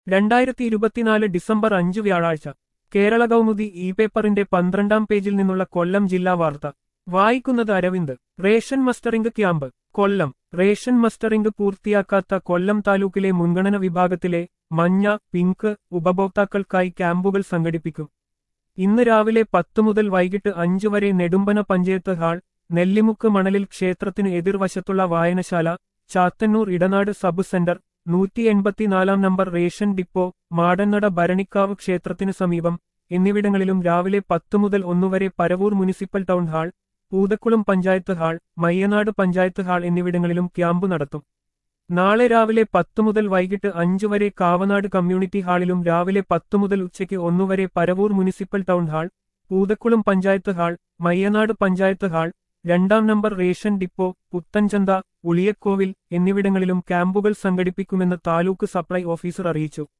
രണ്ടായിരത്തി ഇരുപത്തിനാല് ഡിസംബർ അഞ്ച് വ്യാഴാഴ്ച കേരള കൗമുദി ഇ പേപ്പറിന്റെ പന്ത്രണ്ടാം പേജിൽ നിന്നുള്ള കൊല്ലം ജില്ലാ വാർത്ത വായിക്കുന്നത് Aravind ration mustering camp Kollam ration mustering പൂർത്തിയാക്കാത്ത കൊല്ലം താലൂക്കിലെ മുൻഗണന വിഭാഗത്തിലെ മഞ്ഞ പിങ്ക് ഉപഭോക്താക്കൾക്കായി ക്യാമ്പുകൾ സംഘടിപ്പിക്കും ഇന്ന് രാവിലെ പത്ത് മുതൽ വൈകിട്ട് അഞ്ചു വരെ നെടുമ്പന പഞ്ചായത്ത് ഹാൾ നെല്ലിമുക്ക് മണലിൽ ക്ഷേത്രത്തിന് എതിർവശത്തുള്ള വായനശാല ചാത്തന്നൂർ ഇടനാട് സബ് സെന്റർ നൂറ്റി എൺപത്തിനാലാം number ration depot Madannada Bharanikkavu ക്ഷേത്രത്തിനു സമീപം എന്നിവിടങ്ങളിലും രാവിലെ പത്തു മുതൽ ഒന്നുവരെ Paravur municipal town hall Poothakkulam panchayat hall Mayyanad panchayat hall എന്നിവിടങ്ങളിലും ക്യാമ്പ് നടത്തും നാളെ രാവിലെ പത്തു മുതൽ വൈകിട്ട് അഞ്ചു വരെ കാവനാട് കമ്മ്യൂണിറ്റി ഹാളിലും രാവിലെ പത്തു മുതൽ ഉച്ചയ്ക്ക് ഒന്നുവരെ Paravur municipal town hall Poothakkulam panchayat hall Mayyanad panchayat hall രണ്ടാം number ration depot Puthenchantha Uliyakovil എന്നിവിടങ്ങളിലും ക്യാമ്പുകൾ സംഘടിപ്പിക്കുമെന്ന് താലൂക്ക് സപ്ലൈ ഓഫീസർ അറിയിച്ചു